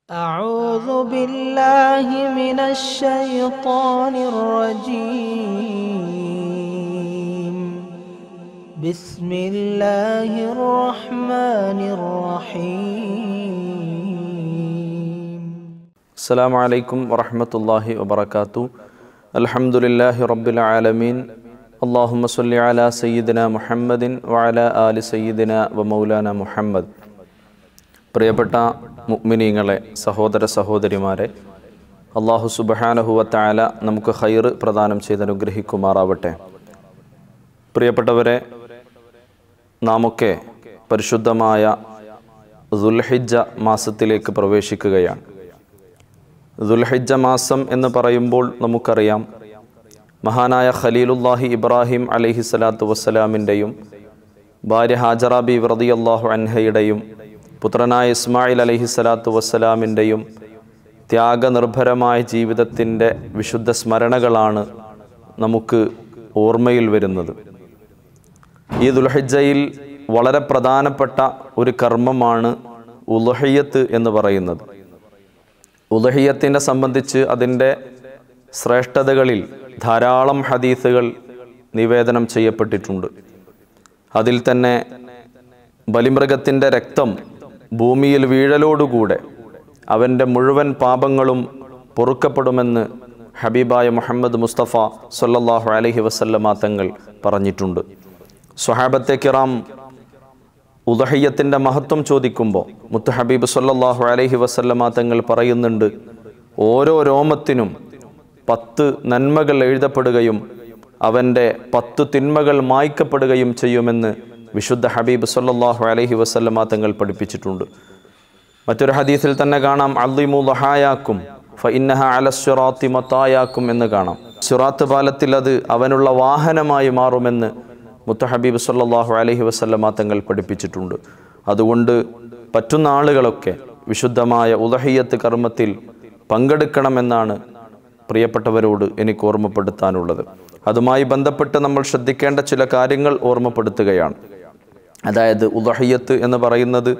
أعوذ بالله من الشيطان الرجيم بسم الله الرحمن الرحيم السلام عليكم ورحمة الله وبركاته الحمد لله رب العالمين اللهم صل على سيدنا محمد وعلى آل سيدنا ومولانا محمد പ്രിയപ്പെട്ട മുഅ്മിനീങ്ങളെ സഹോദര സഹോദരിമാരെ അള്ളാഹു സുബഹാനഹുവത്തായ നമുക്ക് ഹൈർ പ്രദാനം ചെയ്ത് അനുഗ്രഹിക്കുമാറാവട്ടെ പ്രിയപ്പെട്ടവരെ നാമൊക്കെ പരിശുദ്ധമായ ദുൽഹിജ്ജ മാസത്തിലേക്ക് പ്രവേശിക്കുകയാണ് ദുൽഹിജ്ജ മാസം എന്ന് പറയുമ്പോൾ നമുക്കറിയാം മഹാനായ ഖലീലുല്ലാഹി ഇബ്രാഹിം അലൈഹി സ്വലാത്തു വസ്സലാമിൻ്റെയും ഭാര്യ ഹാജറാബി വ്രതി അള്ളാഹു അൻഹയുടെയും പുത്രനായ ഇസ്മായിൽ അലൈഹി സ്വലാത്തു വസ്സലാമിൻ്റെയും ത്യാഗനിർഭരമായ ജീവിതത്തിൻ്റെ വിശുദ്ധ സ്മരണകളാണ് നമുക്ക് ഓർമ്മയിൽ വരുന്നത് ഈ ദുൽഹിജ്ജയിൽ വളരെ പ്രധാനപ്പെട്ട ഒരു കർമ്മമാണ് ഉലഹിയത്ത് എന്ന് പറയുന്നത് ഉലഹിയത്തിനെ സംബന്ധിച്ച് അതിൻ്റെ ശ്രേഷ്ഠതകളിൽ ധാരാളം ഹദീസുകൾ നിവേദനം ചെയ്യപ്പെട്ടിട്ടുണ്ട് അതിൽ തന്നെ ബലിമൃഗത്തിൻ്റെ രക്തം ഭൂമിയിൽ വീഴലോടുകൂടെ അവൻ്റെ മുഴുവൻ പാപങ്ങളും പൊറുക്കപ്പെടുമെന്ന് ഹബീബായ മുഹമ്മദ് മുസ്തഫ സല്ലല്ലാഹു അലൈഹി വസല്ലമ തങ്ങൾ പറഞ്ഞിട്ടുണ്ട് സ്വഹാബത്തെ കിറാം ഉദഹയ്യത്തിൻ്റെ മഹത്വം ചോദിക്കുമ്പോൾ മുത്ത് ഹബീബ് സല്ലല്ലാഹു അലൈഹി വസല്ലമ തങ്ങൾ പറയുന്നുണ്ട് ഓരോ രോമത്തിനും പത്ത് നന്മകൾ എഴുതപ്പെടുകയും അവൻ്റെ പത്ത് തിന്മകൾ മായ്ക്കപ്പെടുകയും ചെയ്യുമെന്ന് വിശുദ്ധ ഹബീബ് സല്ലല്ലാഹു അലൈഹി വസല്ലമ തങ്ങൾ പഠിപ്പിച്ചിട്ടുണ്ട് മറ്റൊരു ഹദീസിൽ തന്നെ കാണാം അള്ളിമു ലഹായാക്കും ഫഇന്നഹ അല സിറാത്തി മത്തായാക്കും എന്ന് കാണാം സിറാത്ത് പാലത്തിൽ അത് അവനുള്ള വാഹനമായി മാറുമെന്ന് മുത്തഹബീബ് സല്ലല്ലാഹു അലൈഹി വസല്ലമ തങ്ങൾ പഠിപ്പിച്ചിട്ടുണ്ട് അതുകൊണ്ട് പറ്റുന്ന ആളുകളൊക്കെ വിശുദ്ധമായ ഉദഹിയത്ത് കർമ്മത്തിൽ പങ്കെടുക്കണമെന്നാണ് പ്രിയപ്പെട്ടവരോട് എനിക്ക് ഓർമ്മപ്പെടുത്താനുള്ളത് അതുമായി ബന്ധപ്പെട്ട് നമ്മൾ ശ്രദ്ധിക്കേണ്ട ചില കാര്യങ്ങൾ ഓർമ്മപ്പെടുത്തുകയാണ് അതായത് ഉദഹിയത്ത് എന്ന് പറയുന്നത്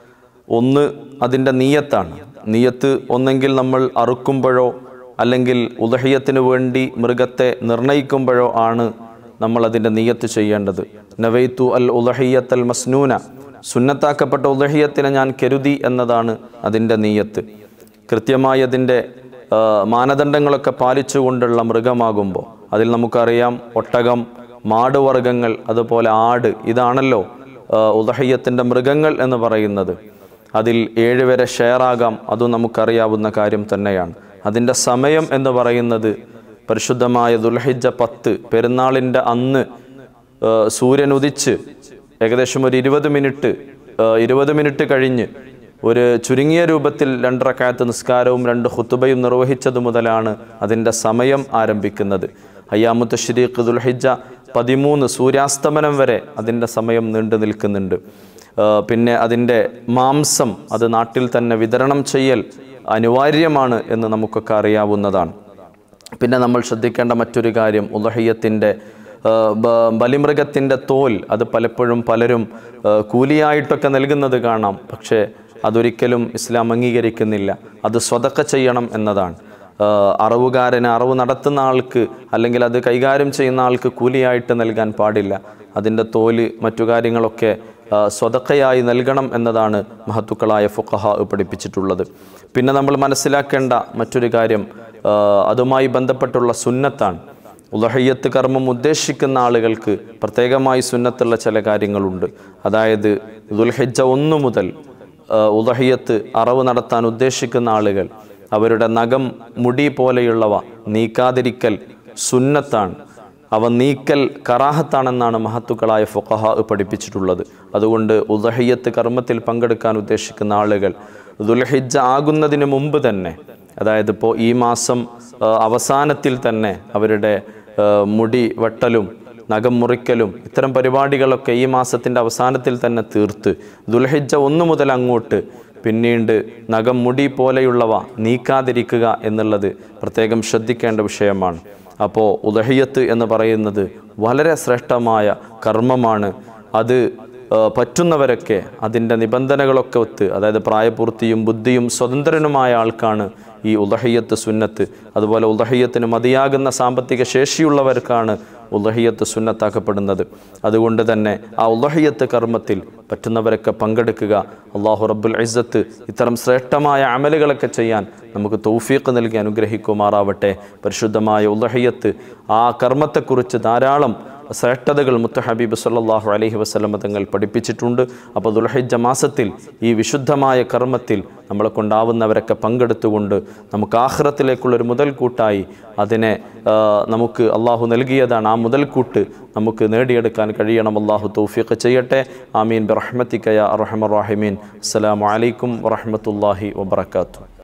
ഒന്ന് അതിൻ്റെ നീയത്താണ് നീയത്ത് ഒന്നെങ്കിൽ നമ്മൾ അറുക്കുമ്പോഴോ അല്ലെങ്കിൽ ഉദഹിയത്തിന് വേണ്ടി മൃഗത്തെ നിർണയിക്കുമ്പോഴോ ആണ് നമ്മൾ അതിൻ്റെ നീയത്ത് ചെയ്യേണ്ടത് നവൈത്തു അൽ ഉദഹിയത്ത് അൽ മസ്നൂന സുന്നത്താക്കപ്പെട്ട ഉദഹിയത്തിനെ ഞാൻ കരുതി എന്നതാണ് അതിൻ്റെ നീയത്ത് കൃത്യമായി അതിൻ്റെ ആ, മാനദണ്ഡങ്ങളൊക്കെ പാലിച്ചുകൊണ്ടുള്ള മൃഗമാകുമ്പോൾ അതിൽ നമുക്കറിയാം ഒട്ടകം മാടുവർഗങ്ങൾ അതുപോലെ ആട് ഇതാണല്ലോ ഉദഹയ്യത്തിൻ്റെ മൃഗങ്ങൾ എന്ന് പറയുന്നത് അതിൽ ഏഴ് വരെ ഷെയറാകാം അതും നമുക്കറിയാവുന്ന കാര്യം തന്നെയാണ് അതിൻ്റെ സമയം എന്ന് പറയുന്നത് പരിശുദ്ധമായ ദുൽഹിജ്ജ പത്ത് പെരുന്നാളിൻ്റെ അന്ന് ആ, സൂര്യൻ ഉദിച്ച് ഏകദേശം ഒരു ഇരുപത് മിനിറ്റ് ആ, ഇരുപത് മിനിറ്റ് കഴിഞ്ഞ് ഒരു ചുരുങ്ങിയ രൂപത്തിൽ രണ്ടറക്കാലത്ത് നിസ്കാരവും രണ്ട് ഹുത്തുബയും നിർവഹിച്ചത് മുതലാണ് അതിൻ്റെ സമയം ആരംഭിക്കുന്നത് അയ്യാമുത്ത ഷരീഖ് ദുൽഹിജ പതിമൂന്ന് സൂര്യാസ്തമനം വരെ അതിൻ്റെ സമയം നീണ്ടു നിൽക്കുന്നുണ്ട് ആ, പിന്നെ അതിൻ്റെ മാംസം അത് നാട്ടിൽ തന്നെ വിതരണം ചെയ്യൽ അനിവാര്യമാണ് എന്ന് നമുക്കൊക്കെ അറിയാവുന്നതാണ് പിന്നെ നമ്മൾ ശ്രദ്ധിക്കേണ്ട മറ്റൊരു കാര്യം ഉദഹയ്യത്തിൻ്റെ ബലിമൃഗത്തിൻ്റെ തോൽ അത് പലപ്പോഴും പലരും ആ, കൂലിയായിട്ടൊക്കെ നൽകുന്നത് കാണാം പക്ഷേ അതൊരിക്കലും ഇസ്ലാം അംഗീകരിക്കുന്നില്ല അത് സ്വതക്ക ചെയ്യണം എന്നതാണ് ആ, അറവുകാരന് അറവ് നടത്തുന്ന ആൾക്ക് അല്ലെങ്കിൽ അത് കൈകാര്യം ചെയ്യുന്ന ആൾക്ക് കൂലിയായിട്ട് നൽകാൻ പാടില്ല അതിൻ്റെ തോല് മറ്റു കാര്യങ്ങളൊക്കെ ആ, സ്വതക്കയായി നൽകണം എന്നതാണ് മഹത്തുക്കളായ ഫുഖഹ പഠിപ്പിച്ചിട്ടുള്ളത് പിന്നെ നമ്മൾ മനസ്സിലാക്കേണ്ട മറ്റൊരു കാര്യം ആ, അതുമായി ബന്ധപ്പെട്ടുള്ള സുന്നത്താണ് ഉലഹയ്യത്ത് കർമ്മം ഉദ്ദേശിക്കുന്ന ആളുകൾക്ക് പ്രത്യേകമായി സുന്നത്തുള്ള ചില കാര്യങ്ങളുണ്ട് അതായത് ദുൽഹിജ്ജ ഒന്നു മുതൽ ഉദഹയ്യത്ത് അറവ് നടത്താൻ ഉദ്ദേശിക്കുന്ന ആളുകൾ അവരുടെ നഖം മുടി പോലെയുള്ളവ നീക്കാതിരിക്കൽ സുന്നത്താണ് അവ നീക്കൽ കറാഹത്താണെന്നാണ് മഹത്തുക്കളായ ഫുഖഹ പഠിപ്പിച്ചിട്ടുള്ളത് അതുകൊണ്ട് ഉദഹയ്യത്ത് കർമ്മത്തിൽ പങ്കെടുക്കാൻ ഉദ്ദേശിക്കുന്ന ആളുകൾ ദുൽഹിജ്ജ ആകുന്നതിന് മുമ്പ് തന്നെ അതായത് ഇപ്പോൾ ഈ മാസം ആ, അവസാനത്തിൽ തന്നെ അവരുടെ ആ, മുടി വെട്ടലും നഖം മുറിക്കലും ഇത്തരം പരിപാടികളൊക്കെ ഈ മാസത്തിൻ്റെ അവസാനത്തിൽ തന്നെ തീർത്ത് ദുൽഹിജ്ജ ഒന്നു മുതൽ അങ്ങോട്ട് പിന്നീട് നഖം മുടി പോലെയുള്ളവ നീക്കാതിരിക്കുക എന്നുള്ളത് പ്രത്യേകം ശ്രദ്ധിക്കേണ്ട വിഷയമാണ് അപ്പോൾ ഉദഹിയത്ത് എന്ന് പറയുന്നത് വളരെ ശ്രേഷ്ഠമായ കർമ്മമാണ് അത് ആ, പറ്റുന്നവരൊക്കെ അതിൻ്റെ നിബന്ധനകളൊക്കെ ഒത്ത് അതായത് പ്രായപൂർത്തിയും ബുദ്ധിയും സ്വതന്ത്രനുമായ ആൾക്കാണ് ഈ ഉദഹയ്യത്ത് സുന്നത്ത് അതുപോലെ ഉദഹയ്യത്തിന് മതിയാകുന്ന സാമ്പത്തിക ശേഷിയുള്ളവർക്കാണ് ഉദഹയ്യത്ത് സുന്നത്താക്കപ്പെടുന്നത് അതുകൊണ്ട് തന്നെ ആ ഉദഹയ്യത്ത് കർമ്മത്തിൽ പറ്റുന്നവരൊക്കെ പങ്കെടുക്കുക അള്ളാഹു റബ്ബുൽ ഇസ്സത്ത് ഇത്തരം ശ്രേഷ്ഠമായ അമലുകളൊക്കെ ചെയ്യാൻ നമുക്ക് തൗഫീഖ് നൽകി അനുഗ്രഹിക്കുമാറാവട്ടെ പരിശുദ്ധമായ ഉദഹയ്യത്ത് ആ കർമ്മത്തെക്കുറിച്ച് ധാരാളം ശ്രേഷ്ഠതകൾ മുത്ത ഹബീബ് സല്ലാഹു അലൈഹി വസ്ലമ തങ്ങൾ പഠിപ്പിച്ചിട്ടുണ്ട് അപ്പോൾ ദുൽഹജ്ജ മാസത്തിൽ ഈ വിശുദ്ധമായ കർമ്മത്തിൽ നമ്മളെ കൊണ്ടാവുന്നവരൊക്കെ പങ്കെടുത്തുകൊണ്ട് നമുക്ക് ആഹ്റത്തിലേക്കുള്ളൊരു മുതൽക്കൂട്ടായി അതിനെ ആ, നമുക്ക് അള്ളാഹു നൽകിയതാണ് ആ മുതൽക്കൂട്ട് നമുക്ക് നേടിയെടുക്കാൻ കഴിയണം അള്ളാഹു തൗഫീഖ് ചെയ്യട്ടെ ആമീൻ ബിറഹ്മത്തിക്കയ അറഹമർ റാഹിമീൻ അസ്സലാമു അലൈക്കും വറഹമത്തല്ലാഹി വബർക്കാത്തു